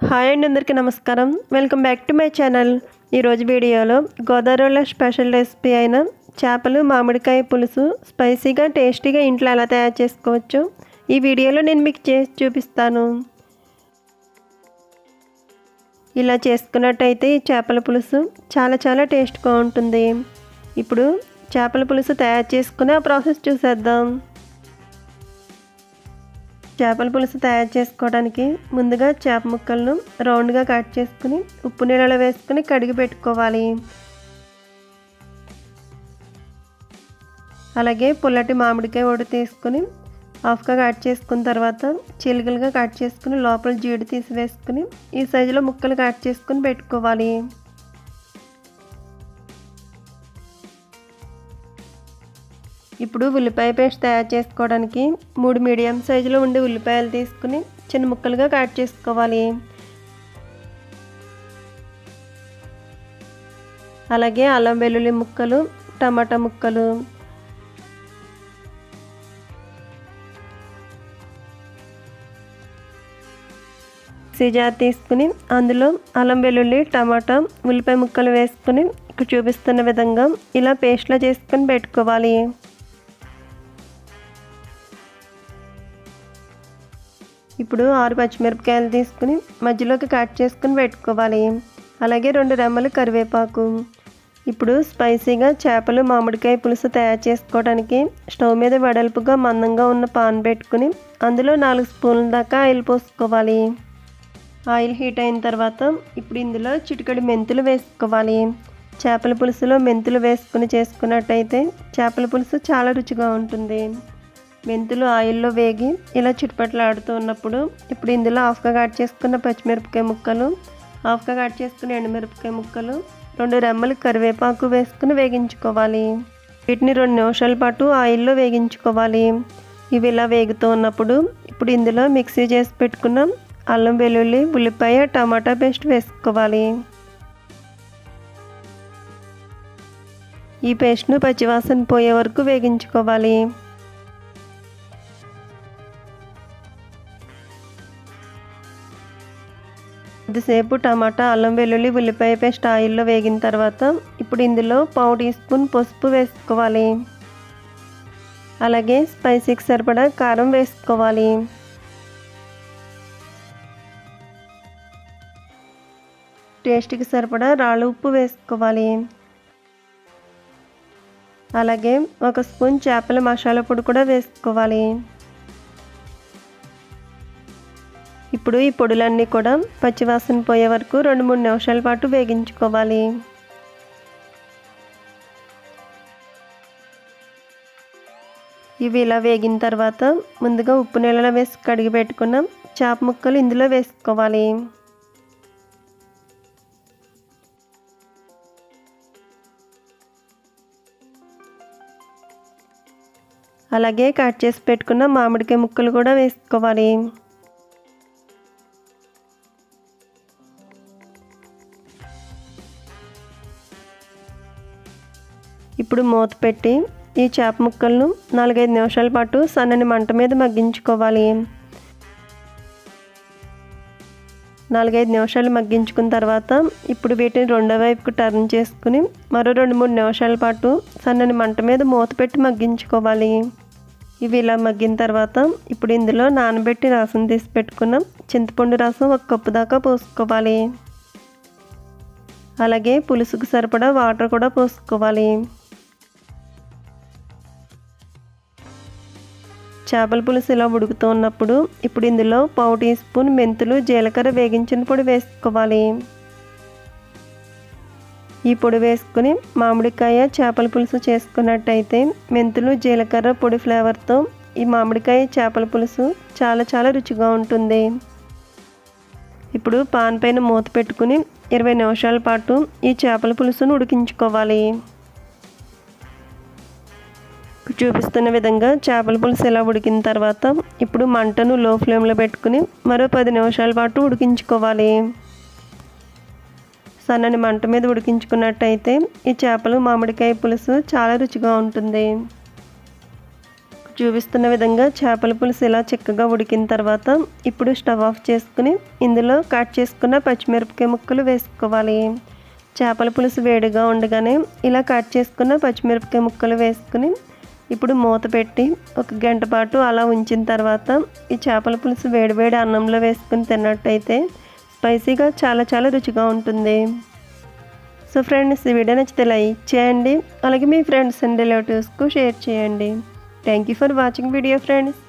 hi అండి అందరికీ నమస్కారం welcome back to my channel ఈరోజు వీడియోలో గోదావరిలో స్పెషల్ రెసిపీ అయిన చేపలు మామిడికాయ పులుసు స్పైసీగా టేస్టీగా ఇంట్లో ఎలా తయారు చేసుకోవచ్చు ఈ వీడియోలో నేను మీకు చేసి చూపిస్తాను ఇలా చేసుకున్నట్టయితే ఈ చేపల పులుసు చాలా చాలా టేస్ట్గా ఉంటుంది ఇప్పుడు చేపల పులుసు తయారు చేసుకుని ఆ ప్రాసెస్ చూసేద్దాం చేపల పులుసు తయారు చేసుకోవడానికి ముందుగా చేప ముక్కలను రౌండ్గా కట్ చేసుకుని ఉప్పు నీళ్ళలో వేసుకుని కడిగి పెట్టుకోవాలి అలాగే పుల్లటి మామిడికాయ ఒడి తీసుకుని హాఫ్గా కట్ చేసుకున్న తర్వాత చిలుకలుగా కట్ చేసుకుని లోపల జీడి తీసి వేసుకుని ఈ సైజులో ముక్కలు కట్ చేసుకుని పెట్టుకోవాలి ఇప్పుడు ఉల్లిపాయ పేస్ట్ తయారు చేసుకోవడానికి మూడు మీడియం సైజులో ఉండే ఉల్లిపాయలు తీసుకుని చిన్న ముక్కలుగా కట్ చేసుకోవాలి అలాగే అల్లం వెల్లుల్లి ముక్కలు టమాటా ముక్కలు జార్ తీసుకుని అందులో అల్లం వెల్లుల్లి టమాటా ఉల్లిపాయ ముక్కలు వేసుకుని ఇక్కడ చూపిస్తున్న విధంగా ఇలా పేస్ట్లా చేసుకొని పెట్టుకోవాలి ఇప్పుడు ఆరు పచ్చిమిరపకాయలు తీసుకుని మధ్యలోకి కట్ చేసుకుని పెట్టుకోవాలి అలాగే రెండు రెమ్మలు కరివేపాకు ఇప్పుడు స్పైసీగా చేపలు మామిడికాయ పులుసు తయారు చేసుకోవడానికి స్టవ్ మీద వెడల్పుగా మందంగా ఉన్న పాన్ పెట్టుకుని అందులో నాలుగు స్పూన్ల దాకా ఆయిల్ పోసుకోవాలి ఆయిల్ హీట్ అయిన తర్వాత ఇప్పుడు ఇందులో చిటికడి మెంతులు వేసుకోవాలి చేపల పులుసులో మెంతులు వేసుకుని చేసుకున్నట్టయితే చేపల పులుసు చాలా రుచిగా ఉంటుంది మెంతులు ఆయిల్లో వేగి ఇలా చిట్పట్లాడుతూ ఉన్నప్పుడు ఇప్పుడు ఇందులో హాఫ్గా కట్ చేసుకున్న పచ్చిమిరపకాయ ముక్కలు హాఫ్గా కట్ చేసుకున్న ఎండుమిరపకాయ ముక్కలు రెండు రెమ్మలు కరివేపాకు వేసుకుని వేగించుకోవాలి వీటిని రెండు నిమిషాల పాటు ఆయిల్లో వేగించుకోవాలి ఇవి ఇలా వేగుతూ ఉన్నప్పుడు ఇప్పుడు ఇందులో మిక్సీ చేసి పెట్టుకున్న అల్లం వెల్లుల్లి ఉల్లిపాయ టమాటా పేస్ట్ వేసుకోవాలి ఈ పేస్ట్ను పచ్చివాసన పోయే వరకు వేగించుకోవాలి కొద్దిసేపు టమాటా అల్లం వెల్లుల్లి ఉల్లిపాయ పేస్ట్ ఆయిల్లో వేగిన తర్వాత ఇప్పుడు ఇందులో పావు టీ స్పూన్ పసుపు వేసుకోవాలి అలాగే స్పైసీకి సరిపడా కారం వేసుకోవాలి టేస్ట్కి సరిపడా రాళ్ళు ఉప్పు వేసుకోవాలి అలాగే ఒక స్పూన్ చేపల మసాలా పొడి కూడా వేసుకోవాలి ఇప్పుడు ఈ పొడులన్నీ కూడా పచ్చివాసన పోయే వరకు రెండు మూడు నిమిషాల పాటు వేగించుకోవాలి ఇవి ఇలా వేగిన తర్వాత ముందుగా ఉప్పు నీళ్ళలో వేసి కడిగి పెట్టుకున్న చేప ముక్కలు ఇందులో వేసుకోవాలి అలాగే కట్ చేసి పెట్టుకున్న మామిడికాయ ముక్కలు కూడా వేసుకోవాలి ఇప్పుడు మూత పెట్టి ఈ చేప ముక్కలను నాలుగైదు నిమిషాల పాటు సన్నని మంట మీద మగ్గించుకోవాలి నాలుగైదు నిమిషాలు మగ్గించుకున్న తర్వాత ఇప్పుడు వీటిని రెండో వైపుకు టర్న్ చేసుకుని మరో రెండు మూడు నిమిషాల పాటు సన్నని మంట మీద మూత పెట్టి మగ్గించుకోవాలి ఇవి ఇలా మగ్గిన తర్వాత ఇప్పుడు ఇందులో నానబెట్టి రసం తీసి పెట్టుకున్న చింతపండు రసం ఒక కప్పు దాకా పోసుకోవాలి అలాగే పులుసుకు సరిపడా వాటర్ కూడా పోసుకోవాలి చేపల పులుసు ఇలా ఉడుకుతూ ఉన్నప్పుడు ఇప్పుడు ఇందులో పావు టీ స్పూన్ మెంతులు జీలకర్ర వేగించిన పొడి వేసుకోవాలి ఈ పొడి వేసుకుని మామిడికాయ చేపల పులుసు చేసుకున్నట్టయితే మెంతులు జీలకర్ర పొడి ఫ్లేవర్తో ఈ మామిడికాయ చేపల పులుసు చాలా చాలా రుచిగా ఉంటుంది ఇప్పుడు పాన్ పైన మూత పెట్టుకుని ఇరవై నిమిషాల పాటు ఈ చేపల పులుసును ఉడికించుకోవాలి చూపిస్తున్న విధంగా చేపల పులుసు ఇలా ఉడికిన తర్వాత ఇప్పుడు మంటను లో ఫ్లేమ్లో పెట్టుకుని మరో పది నిమిషాల పాటు ఉడికించుకోవాలి సన్నని మంట మీద ఉడికించుకున్నట్టయితే ఈ చేపలు మామిడికాయ పులుసు చాలా రుచిగా ఉంటుంది చూపిస్తున్న విధంగా చేపల పులుసు ఇలా చిక్కగా ఉడికిన తర్వాత ఇప్పుడు స్టవ్ ఆఫ్ చేసుకుని ఇందులో కట్ చేసుకున్న పచ్చిమిరపకాయ ముక్కలు వేసుకోవాలి చేపల పులుసు వేడిగా ఉండగానే ఇలా కట్ చేసుకున్న పచ్చిమిరపకాయ ముక్కలు వేసుకుని ఇప్పుడు మూత పెట్టి ఒక గంట పాటు అలా ఉంచిన తర్వాత ఈ చేపల పులుసు వేడివేడి అన్నంలో వేసుకుని తిన్నట్టయితే స్పైసీగా చాలా చాలా రుచిగా ఉంటుంది సో ఫ్రెండ్స్ ఈ వీడియో నచ్చితే లైక్ చేయండి అలాగే మీ ఫ్రెండ్స్ అండ్ రిలేటివ్స్కు షేర్ చేయండి thank you for watching video friends